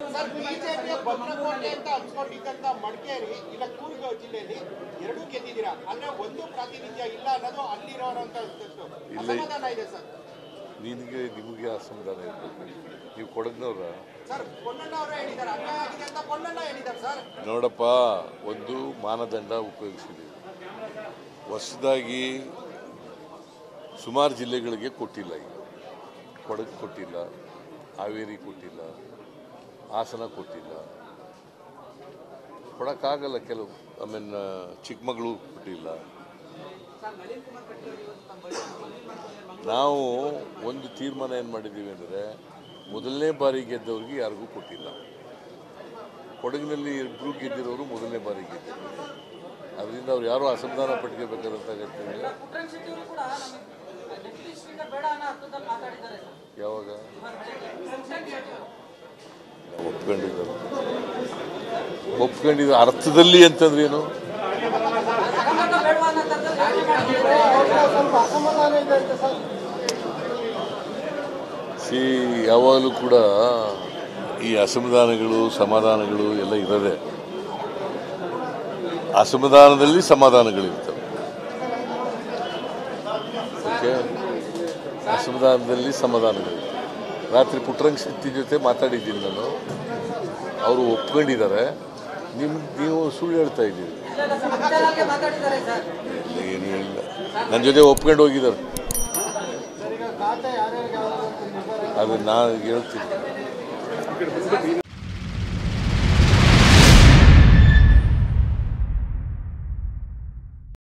sir ಬಿಜೆಪಿಯ ಭದ್ರಕೋಟೆ ಅಂತ ಅನ್ಸ್ಕೊಂಡಿದ್ದಂತ ಮಡಿಕೇರಿ ಇಲ್ಲ ಕೂರ್ಗ್ ಜಿಲ್ಲೆಯಲ್ಲಿ ಎರಡೂ ಗೆದ್ದಿದ್ದೀರಾ ಅಂದ್ರೆ ಒಂದು ಪ್ರಾತಿನಿಧ್ಯ ಇಲ್ಲ ಅನ್ನೋದು ಅಲ್ಲಿರೋರಂತ ಅಸಮಾಧಾನ ಇದೆ ಸರ್ ನಿನಗೆ ನಿಮಗೆ ಅಸಮಾಧಾನ ಇರಬೇಕು ನೀವು ಕೊಡಗ್ನವ್ರ ಸರ್ ಪೊನ್ನಣ್ಣ ಅವರೇ ಹೇಳಿದ್ದಾರೆ ಅನ್ಯಾಯ ಆಗಿದೆ ಅಂತ ಪೊನ್ನಣ್ಣ ಹೇಳಿದ್ದಾರೆ ಸರ್ ನೋಡಪ್ಪ ಒಂದು ಮಾನದಂಡ ಉಪಯೋಗಿಸಿದ್ದೀವಿ ಹೊಸದಾಗಿ ಸುಮಾರು ಜಿಲ್ಲೆಗಳಿಗೆ ಕೊಟ್ಟಿಲ್ಲ ಈಗ ಕೊಡಗು ಕೊಟ್ಟಿಲ್ಲ ಹಾವೇರಿ ಕೊಟ್ಟಿಲ್ಲ ಹಾಸನ ಕೊಟ್ಟಿಲ್ಲ ಕೊಡೋಕ್ಕಾಗಲ್ಲ ಕೆಲವು ಐ ಮೀನ್ ಚಿಕ್ಕಮಗಳೂರು ಕೊಟ್ಟಿಲ್ಲ ನಾವು ಒಂದು ತೀರ್ಮಾನ ಏನು ಮಾಡಿದ್ದೀವಿ ಅಂದರೆ ಮೊದಲನೇ ಬಾರಿ ಗೆದ್ದವ್ರಿಗೆ ಯಾರಿಗೂ ಕೊಟ್ಟಿಲ್ಲ ಕೊಡಗಿನಲ್ಲಿ ಇಬ್ಬರು ಗೆದ್ದಿರೋರು ಮೊದಲನೇ ಬಾರಿ ಗೆದ್ದಿದ್ರು ಅದರಿಂದ ಅವ್ರು ಯಾರೂ ಅಸಮಾಧಾನ ಪಟ್ಕೋಬೇಕಾದಂತ ಅಗತ್ಯ ಇಲ್ಲ ಪುಟ್ಟರಂಗ ಶೆಟ್ಟಿ ಅವರು ಕೂಡ ನಮಗೆ ನೆಟ್ ಲಿಸ್ಟಿಂದ ಬೇಡ ಅನ್ನೋ ಅರ್ಥದಲ್ಲಿ ಮಾತಾಡಿದ್ದಾರೆ ಸರ್ ಯಾವಾಗ ಪುಟ್ಟರಂಗ ಶೆಟ್ಟಿ ಅವರು ಒಪ್ಕೊಂಡಿದ್ದಾರೆ ಒಪ್ಕೊಂಡಿದ್ದಾರೆ ಅರ್ಥದಲ್ಲಿ ಅಂತಂದ್ರೆ ಏನು ಸಹಮತ ಬೇಡವಾ ಅನ್ನೋ ಅರ್ಥದಲ್ಲಿ ಯೋಚನೆ ಮಾಡಿದ್ದಾರೆ ಸ್ವಲ್ಪ ಅಸಮಾಧಾನ ಇದೆ ಅಂತ ಸರ್ ಸಿ ಯಾವಾಗಲೂ ಕೂಡ ಈ ಅಸಮಾಧಾನಗಳು ಸಮಾಧಾನಗಳು ಎಲ್ಲ ಇರೋದೆ ಅಸಮಾಧಾನದಲ್ಲಿ ಸಮಾಧಾನಗಳಿರ್ತವೆ ಓಕೆ ಅಸಮಾಧಾನದಲ್ಲಿ ಸಮಾಧಾನಗಳಿರ್ತವೆ ರಾತ್ರಿ ಪುಟ್ಟರಂಗ ಶೆಟ್ಟಿ ಜೊತೆ ಮಾತಾಡಿದ್ದೀನಿ ನಾನು ಅವರು ಒಪ್ಕೊಂಡಿದ್ದಾರೆ ನಿಮ್ ನೀವು ಸುಳ್ಳು ಹೇಳ್ತಾ ಇದ್ದೀರಿ ಇಲ್ಲ ಸರ್ ಮಧ್ಯಾಹ್ನಕ್ಕೆ ಮಾತಾಡಿದ್ದಾರೆ ಸರ್ ಏನೂ ಇಲ್ಲ ನನ್ನ ಜೊತೆ ಒಪ್ಕೊಂಡು ಹೋಗಿದ್ದಾರೆ ಸರ್ ಈಗ ಖಾತೆ ಯಾರ್ಯಾರಿಗೆ ಅದನ್ನ ನಾನು ಹೇಳ್ತೀನಿ